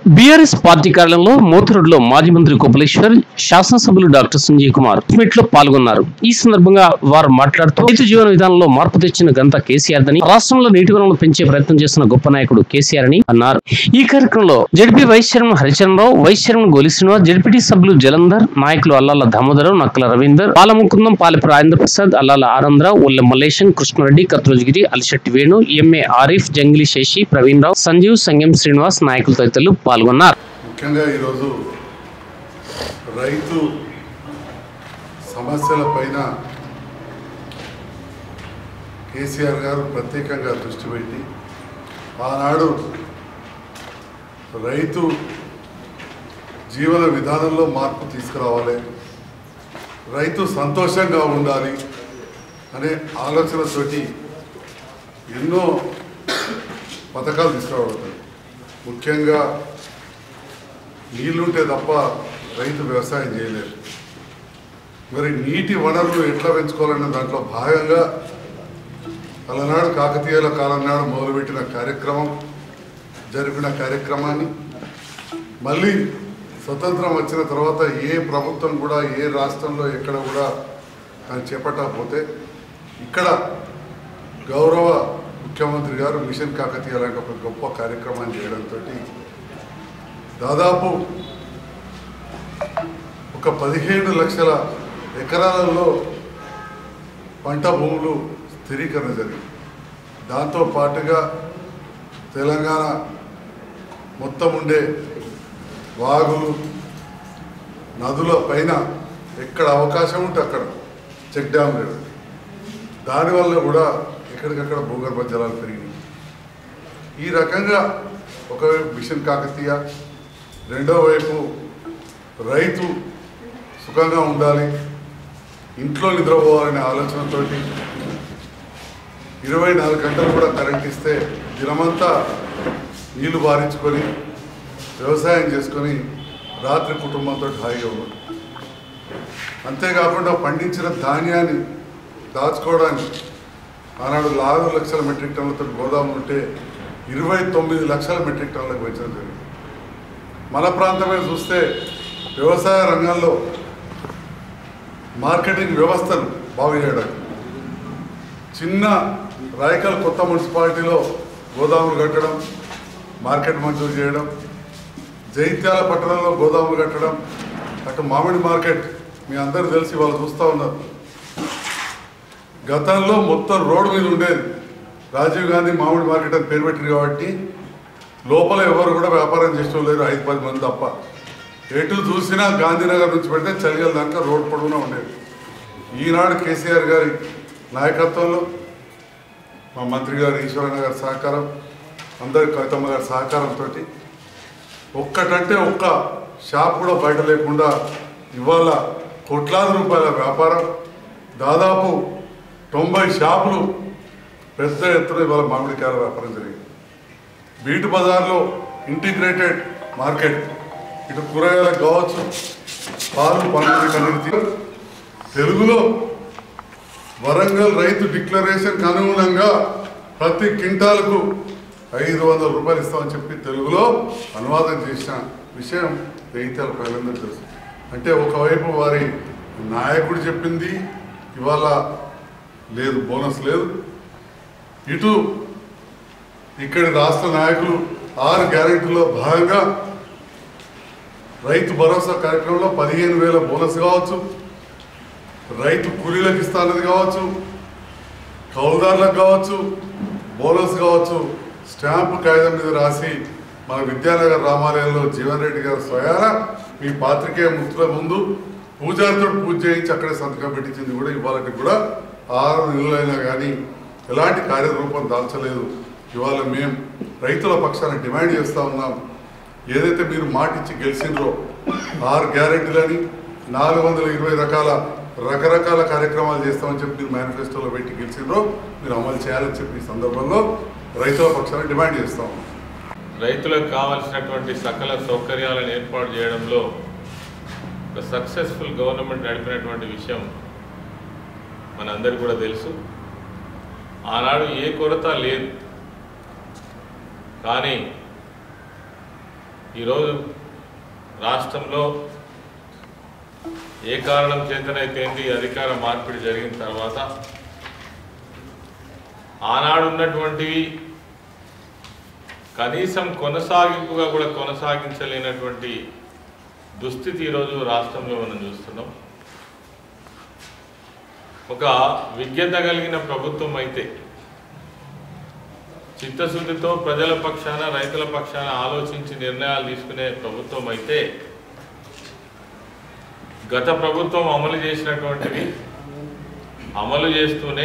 BRS party కార్యాలయంలో మోతురుడులో మాజీ మంత్రి కోపలేశ్వర్ శాసనసభ్యులు డాక్టర్ సంజయ్ కుమార్ మీట్ లో పాల్గొన్నారు ఈ సందర్భంగా వారు మాట్లాడుతూ రైతు జీవన విధానంలో మార్పు తెచ్చిన ఘనత కేసీఆర్ దని రాష్ట్రంలో నీటి వనరులను పెంచే ప్రయత్నం చేస్తున్న గొప్ప నాయకుడు కేసీఆర్ అని అన్నారు ఈ కార్యక్రమంలో ZP vice chairman Haricharanrao vice chairman Goli Srinivas ZPT సభ్యులు జలంధర్ నాయకులు అల్లాల దామోదరం నక్కల రవీందర్ పాలముకుందం పాలెపు రాజేంద్ర ప్రసాద్ అల్లాల ఆనందరావు ఉల్లె మల్లేశం కృష్ణారెడ్డి కత్రోజగిరి అలిశెట్టి వేణు ఎంఏ ఆరిఫ్ జంగిలి శశి ప్రవీణ్ రావు సంజీవ్ సంగం శ్రీనివాస్ నాయకులు తదితరులు పాల్గొన్నారు ముఖ్యంగా ఈరోజు రైతు సమస్యల పైన కేసీఆర్ గారు ప్రత్యేకంగా దృష్టి పెట్టి ఆనాడు రైతు జీవన విధానంలో మార్పు తీసుకురావాలి రైతు సంతోషంగా ఉండాలి అనే ఆలోచనతోటి ఎన్నో పథకాలు తీసుకురావడతాయి ముఖ్యంగా నీళ్లుంటే తప్ప రైతు వ్యవసాయం చేయలేరు మరి నీటి వనరులు ఎట్లా పెంచుకోవాలనే దాంట్లో భాగంగా అలనాడు కాకతీయుల కాలం నాడు మొదలుపెట్టిన కార్యక్రమం జరిపిన కార్యక్రమాన్ని మళ్ళీ స్వతంత్రం వచ్చిన తర్వాత ఏ ప్రభుత్వం కూడా ఏ రాష్ట్రంలో ఎక్కడ కూడా దాన్ని చేపట్టకపోతే ఇక్కడ గౌరవ ముఖ్యమంత్రి గారు మిషన్ కాకతీయ లాంటి ఒక గొప్ప కార్యక్రమాన్ని చేయడంతో దాదాపు ఒక పదిహేడు లక్షల ఎకరాలలో పంట భూములు స్థిరీకరణ జరిగింది దాంతో పాటుగా తెలంగాణ మొత్తం ఉండే వాగులు నదుల పైన ఎక్కడ అవకాశం ఉంటే అక్కడ చెక్ డ్యామ్ లేదు దానివల్ల కూడా ఎక్కడికక్కడ భూగర్భ జలాలు పెరిగినాయి ఈ రకంగా ఒకవైపు మిషన్ కాకతీయ రెండో వైపు రైతు సుఖంగా ఉండాలి ఇంట్లో నిద్రపోవాలనే ఆలోచనతోటి ఇరవై నాలుగు గంటలు కూడా కరెంట్ ఇస్తే దినమంతా నీళ్లు బారించుకొని వ్యవసాయం చేసుకొని రాత్రి కుటుంబంతో హాయిగా ఉన్నాడు అంతేకాకుండా పండించిన ధాన్యాన్ని దాచుకోవడానికి ఆనాడు నాలుగు లక్షల మెట్రిక్ టన్నులతో గోదాములు ఉంటే ఇరవై తొమ్మిది లక్షల మెట్రిక్ టన్నులకు పెంచడం జరిగింది మన ప్రాంతమే చూస్తే వ్యవసాయ రంగంలో మార్కెటింగ్ వ్యవస్థను బాగు చేయడానికి చిన్న రాయకల్ కొత్త మున్సిపాలిటీలో గోదాములు కట్టడం మార్కెట్ మంజూరు చేయడం జైత్యాల పట్టణంలో గోదాములు కట్టడం అటు మామిడి మార్కెట్ మీ అందరూ తెలిసి వాళ్ళు చూస్తూ ఉన్నారు గతంలో మొత్తం రోడ్డు మీద ఉండేది రాజీవ్ గాంధీ మామిడి మార్కెట్ అని పేరు పెట్టింది కాబట్టి లోపల ఎవరు కూడా వ్యాపారం చేసేవాళ్ళు లేరు ఐదు పది మంది తప్ప ఎటు చూసినా గాంధీనగర్ నుంచి పెడితే చలిగల దాకా రోడ్ పొడవునా ఉండేది ఈనాడు కేసీఆర్ గారి నాయకత్వంలో మా మంత్రి గారు ఈశ్వరన్న గారి సహకారం అందరి కవితమ్మ గారి సహకారంతో ఒక్కటంటే ఒక్క షాప్ కూడా బయట లేకుండా ఇవాళ కోట్లాది రూపాయల వ్యాపారం దాదాపు తొంభై షాపులు పెద్ద ఎత్తున ఇవాళ మామిడికాయల వ్యాపారం జరిగింది బీటు బజార్లో ఇంటిగ్రేటెడ్ మార్కెట్ ఇటు కూరగాయలకు కావచ్చు పాలు పండ్లు కన్నీటి తెలుగులో వరంగల్ రైతు డిక్లరేషన్కి అనుగుణంగా ప్రతి క్వింటాలకు ఐదు వందల రూపాయలు ఇస్తామని చెప్పి తెలుగులో అనువాదం చేసిన విషయం రైతుల ప్రజలందరూ తెలుసు అంటే ఒకవైపు వారి నాయకుడు చెప్పింది ఇవాళ లేదు బోనస్ లేదు ఇటు ఇక్కడి రాష్ట్ర నాయకులు ఆరు గ్యారెంటీలో భాగంగా రైతు భరోసా కార్యక్రమంలో పదిహేను వేల బోనస్ కావచ్చు రైతు కూలీలకు ఇస్తానది కావచ్చు కౌలుదారులకు కావచ్చు బోనస్ కావచ్చు స్టాంపు కాగితం మీద రాసి మన విద్యానగర్ రామాలయంలో జీవన్ రెడ్డి గారు స్వయాన మీ పాత్రికేయ ముక్తుల ముందు పూజారితో పూజ చేయించి అక్కడే సంతకం పెట్టించింది కూడా ఇవాళకి కూడా ఆరు నెలలైనా కానీ ఎలాంటి కార్యరూపం దాల్చలేదు ఇవాళ మేము రైతుల పక్షాన డిమాండ్ చేస్తూ ఉన్నాం ఏదైతే మీరు మాటిచ్చి గెలిచిండ్రో ఆరు గ్యారెంటీలని నాలుగు వందల ఇరవై రకాల రకరకాల కార్యక్రమాలు చేస్తామని చెప్పి మీరు మేనిఫెస్టోలో పెట్టి గెలిచిండ్రో మీరు అమలు చేయాలని చెప్పి ఈ సందర్భంలో రైతుల పక్షాన డిమాండ్ చేస్తా ఉన్నాం రైతులకు కావాల్సినటువంటి సకల సౌకర్యాలను ఏర్పాటు చేయడంలో ఒక సక్సెస్ఫుల్ గవర్నమెంట్ నడిపినటువంటి విషయం మనందరికీ కూడా తెలుసు ఆనాడు ఏ కొరత లేదు కానీ ఈరోజు రాష్ట్రంలో ఏ కారణం చేతనైతే ఏంటి అధికార మార్పిడి జరిగిన తర్వాత ఆనాడు ఉన్నటువంటివి కనీసం కొనసాగింపుగా కూడా కొనసాగించలేనటువంటి దుస్థితి ఈరోజు రాష్ట్రంలో మనం చూస్తున్నాం ఒక విజ్ఞత కలిగిన ప్రభుత్వం అయితే చిత్తశుద్ధితో ప్రజల పక్షాన రైతుల పక్షాన ఆలోచించి నిర్ణయాలు తీసుకునే ప్రభుత్వం అయితే గత ప్రభుత్వం అమలు చేసినటువంటివి అమలు చేస్తూనే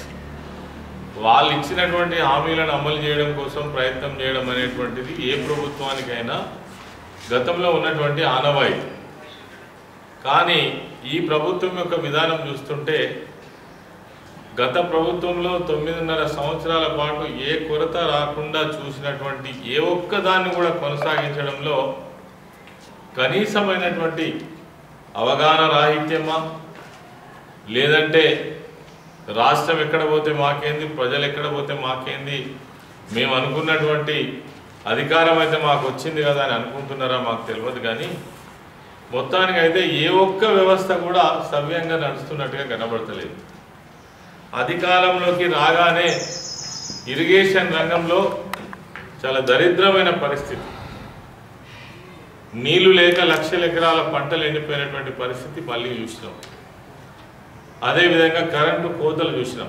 వాళ్ళు ఇచ్చినటువంటి హామీలను అమలు చేయడం కోసం ప్రయత్నం చేయడం అనేటువంటిది ఏ ప్రభుత్వానికైనా గతంలో ఉన్నటువంటి ఆనవాయితీ కానీ ఈ ప్రభుత్వం యొక్క విధానం చూస్తుంటే గత ప్రభుత్వంలో తొమ్మిదిన్నర సంవత్సరాల పాటు ఏ కొరత రాకుండా చూసినటువంటి ఏ ఒక్క దాన్ని కూడా కొనసాగించడంలో కనీసమైనటువంటి అవగాహన రాహిత్యమా లేదంటే రాష్ట్రం ఎక్కడ పోతే మాకేంది ప్రజలు ఎక్కడ పోతే మాకేంది మేము అనుకున్నటువంటి అధికారం అయితే మాకు వచ్చింది కదా అని అనుకుంటున్నారా మాకు తెలియదు కానీ మొత్తానికి అయితే ఏ ఒక్క వ్యవస్థ కూడా సవ్యంగా నడుస్తున్నట్టుగా కనబడతలేదు అధికారంలోకి రాగానే ఇరిగేషన్ రంగంలో చాలా దరిద్రమైన పరిస్థితి నీళ్లు లేక లక్షల ఎకరాల పంటలు ఎండిపోయినటువంటి పరిస్థితి మళ్ళీ చూసినాం అదేవిధంగా కరెంటు కోతలు చూసినాం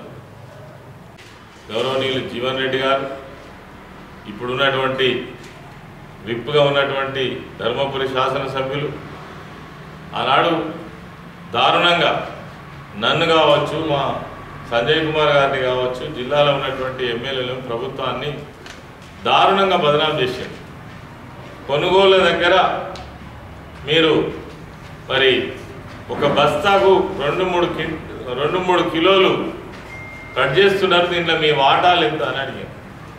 గౌరవనీయులు జీవన్ రెడ్డి గారు ఇప్పుడున్నటువంటి విప్పుగా ఉన్నటువంటి ధర్మపురి శాసనసభ్యులు ఆనాడు దారుణంగా నన్ను కావచ్చు మా సంజయ్ కుమార్ గారిని కావచ్చు జిల్లాలో ఉన్నటువంటి ఎమ్మెల్యేలు ప్రభుత్వాన్ని దారుణంగా బదనాం చేశారు కొనుగోళ్ళ దగ్గర మీరు మరి ఒక బస్తాకు రెండు మూడు కి రెండు మూడు కిలోలు కట్ చేస్తున్నారు దీంట్లో మీ వాటాలు ఎంత అని అడిగారు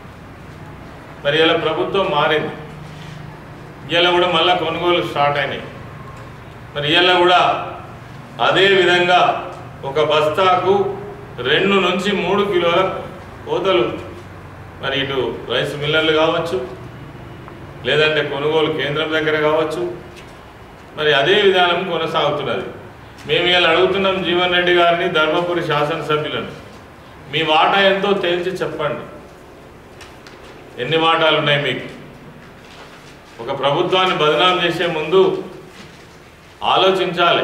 మరి ఇలా ప్రభుత్వం మారింది ఇలా కూడా మళ్ళీ కొనుగోలు స్టార్ట్ అయినాయి మరి ఇలా కూడా అదే విధంగా ఒక బస్తాకు రెండు నుంచి మూడు కిలోల కోతలు మరి ఇటు రైస్ మిల్లర్లు కావచ్చు లేదంటే కొనుగోలు కేంద్రం దగ్గర కావచ్చు మరి అదే విధానం కొనసాగుతున్నది మేము ఇలా అడుగుతున్నాం జీవన్ రెడ్డి గారిని ధర్మపురి శాసనసభ్యులను మీ వాటా ఎంతో తేల్చి చెప్పండి ఎన్ని వాటాలు ఉన్నాయి మీకు ఒక ప్రభుత్వాన్ని బదనాం చేసే ముందు ఆలోచించాలి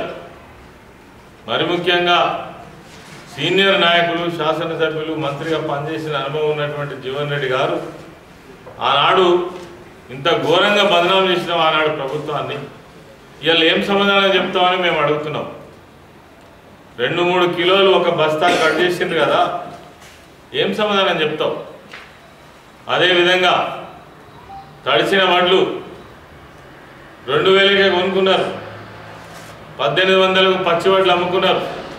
మరి ముఖ్యంగా సీనియర్ నాయకులు శాసనసభ్యులు మంత్రిగా పనిచేసిన అనుభవం ఉన్నటువంటి జీవన్ రెడ్డి గారు ఆనాడు ఇంత ఘోరంగా బదనాం చేసిన ఆనాడు ప్రభుత్వాన్ని ఇవాళ ఏం సమాధానం చెప్తామని మేము అడుగుతున్నాం రెండు మూడు కిలోలు ఒక బస్తా కట్ చేసింది కదా ఏం సమాధానం చెప్తావు అదేవిధంగా తడిసిన వడ్లు రెండు వేలకే కొనుక్కున్నారు పద్దెనిమిది వందలకు పచ్చి వడ్లు అమ్ముకున్నారు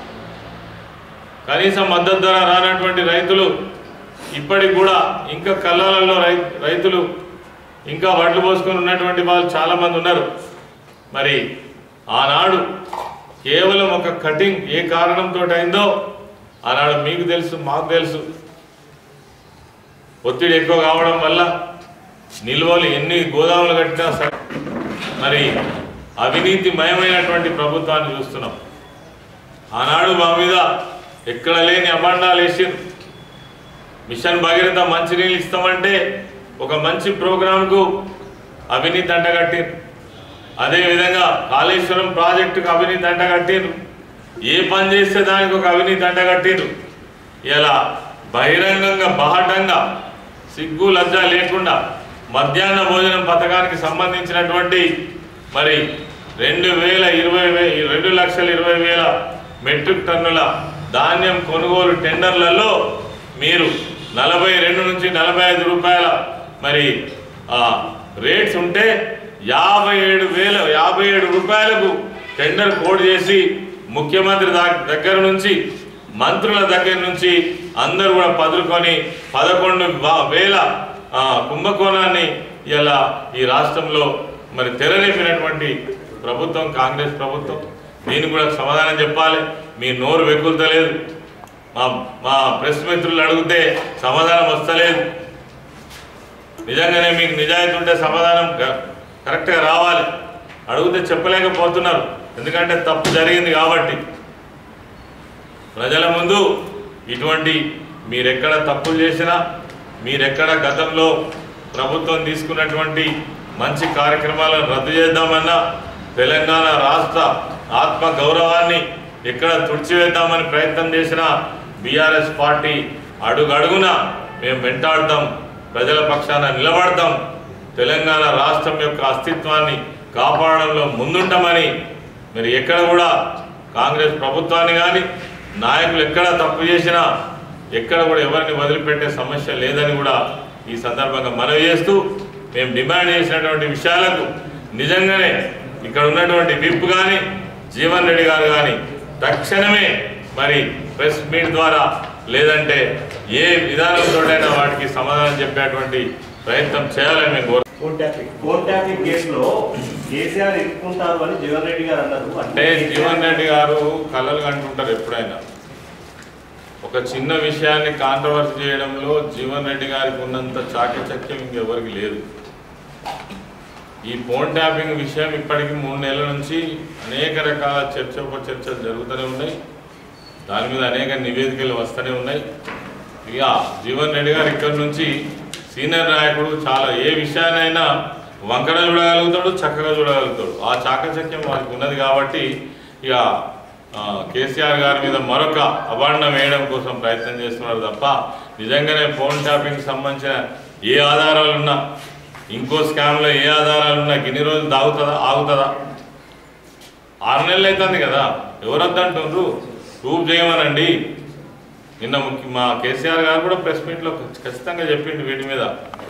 కనీసం మద్దతు ధర రానటువంటి రైతులు ఇప్పటికి కూడా ఇంకా కళ్ళాలలో రై రైతులు ఇంకా వడ్లు పోసుకొని ఉన్నటువంటి వాళ్ళు చాలామంది ఉన్నారు మరి ఆనాడు కేవలం ఒక కటింగ్ ఏ కారణంతో అయిందో ఆనాడు మీకు తెలుసు మాకు తెలుసు ఒత్తిడి ఎక్కువ కావడం వల్ల నిల్వలు ఎన్ని గోదాములు కట్టినా సరే మరి అవినీతి మయమైనటువంటి ప్రభుత్వాన్ని చూస్తున్నాం ఆనాడు మా మీద ఎక్కడ లేని అభాండాలు వేసారు మిషన్ భగీరథ మంచినీళ్ళు ఇస్తామంటే ఒక మంచి ప్రోగ్రాంకు అవినీతి అంటగట్టిరు అదేవిధంగా కాళేశ్వరం ప్రాజెక్టుకు అవినీతి అంటగట్టిరు ఏ పని చేస్తే దానికి ఒక అవినీతి అంటగట్టిరు ఇలా బహిరంగంగా బహటంగా సిగ్గు లజ్జ లేకుండా మధ్యాహ్న భోజనం పథకానికి సంబంధించినటువంటి మరి రెండు వేల ఇరవై వే రెండు లక్షల ఇరవై వేల మెట్రిక్ టన్నుల ధాన్యం కొనుగోలు టెండర్లలో మీరు నలభై రెండు నుంచి నలభై ఐదు రూపాయల మరి ఆ, రేట్స్ ఉంటే యాభై ఏడు వేల యాభై ఏడు రూపాయలకు టెండర్ కోడ్ చేసి ముఖ్యమంత్రి దా- దగ్గర నుంచి మంత్రుల దగ్గర నుంచి అందరూ కూడా పదులుకొని పదకొండు వా- వేల ఆ, కుంభకోణాన్ని ఇలా ఈ రాష్ట్రంలో మరి తెరలేపినటువంటి ప్రభుత్వం కాంగ్రెస్ ప్రభుత్వం దీనికి కూడా సమాధానం చెప్పాలి మీ నోరు వెక్కులతలేదు మా మా ప్రెస్ మిత్రులు అడిగితే సమాధానం వస్తలేదు నిజంగానే మీకు నిజాయితీ ఉంటే సమాధానం గ- కరెక్ట్గా రావాలి అడిగితే చెప్పలేకపోతున్నారు ఎందుకంటే తప్పు జరిగింది కాబట్టి ప్రజల ముందు ఇటువంటి మీరెక్కడ తప్పులు చేసినా మీరెక్కడ గతంలో ప్రభుత్వం తీసుకున్నటువంటి మంచి కార్యక్రమాలను రద్దు చేద్దామన్నా తెలంగాణ రాష్ట్ర ఆత్మ గౌరవాన్ని ఎక్కడ తుడిచివేద్దామని ప్రయత్నం చేసినా బీఆర్ఎస్ పార్టీ అడుగడుగున మేము వెంటాడతాం ప్రజల పక్షాన నిలబడతాం తెలంగాణ రాష్ట్రం యొక్క అస్తిత్వాన్ని కాపాడడంలో ముందుంటామని మరి ఎక్కడ కూడా కాంగ్రెస్ ప్రభుత్వాన్ని కానీ నాయకులు ఎక్కడ తప్పు చేసినా ఎక్కడ కూడా ఎవరిని వదిలిపెట్టే సమస్య లేదని కూడా ఈ సందర్భంగా మనవి చేస్తూ మేము డిమాండ్ చేసినటువంటి విషయాలకు నిజంగానే ఇక్కడ ఉన్నటువంటి విప్ కానీ జీవన్ రెడ్డి గారు కానీ తక్షణమే మరి ప్రెస్ మీట్ ద్వారా లేదంటే ఏ విధానంతోనైనా వాటికి సమాధానం చెప్పేటువంటి ప్రయత్నం చేయాలని మేము కోరు ఫోన్ ట్యాపింగ్ ఫోన్ ట్యాపింగ్ కేసులో కేసీఆర్ ఇరుక్కుంటారు అని జగన్ రెడ్డి గారు అన్నారు అంటే జీవన్ రెడ్డి గారు కళలు కంటుంటారు ఎప్పుడైనా ఒక చిన్న విషయాన్ని కాంట్రవర్సీ చేయడంలో జీవన్ రెడ్డి గారికి ఉన్నంత చాకచక్యం ఇంకెవరికి లేదు ఈ ఫోన్ ట్యాపింగ్ విషయం ఇప్పటికి మూడు నెలల నుంచి అనేక రకాల చర్చోపచర్చలు జరుగుతూనే ఉన్నాయి దాని మీద అనేక నివేదికలు వస్తూనే ఉన్నాయి ఇక జీవన్ రెడ్డి గారు ఇక్కడి నుంచి సీనియర్ నాయకుడు చాలా ఏ విషయాన్నైనా వంకర చూడగలుగుతాడు చక్కగా చూడగలుగుతాడు ఆ చాకచక్యం వారికి ఉన్నది కాబట్టి ఇక ఆ, కేసీఆర్ గారి మీద మరొక అభాండం వేయడం కోసం ప్రయత్నం చేస్తున్నారు తప్ప నిజంగానే ఫోన్ ట్యాపింగ్ సంబంధించిన ఏ ఆధారాలు ఉన్నా ఇంకో స్కామ్లో ఏ ఆధారాలు ఉన్నా ఇన్ని రోజులు దాగుతుందా ఆగుతుందా ఆరు నెలలు అవుతుంది కదా ఎవరొద్దంటుండ్రు ప్రూవ్ చేయమనండి నిన్న ముఖ్య మా కేసీఆర్ గారు కూడా ప్రెస్ మీట్లో ఖచ్చితంగా చెప్పిండు వీటి మీద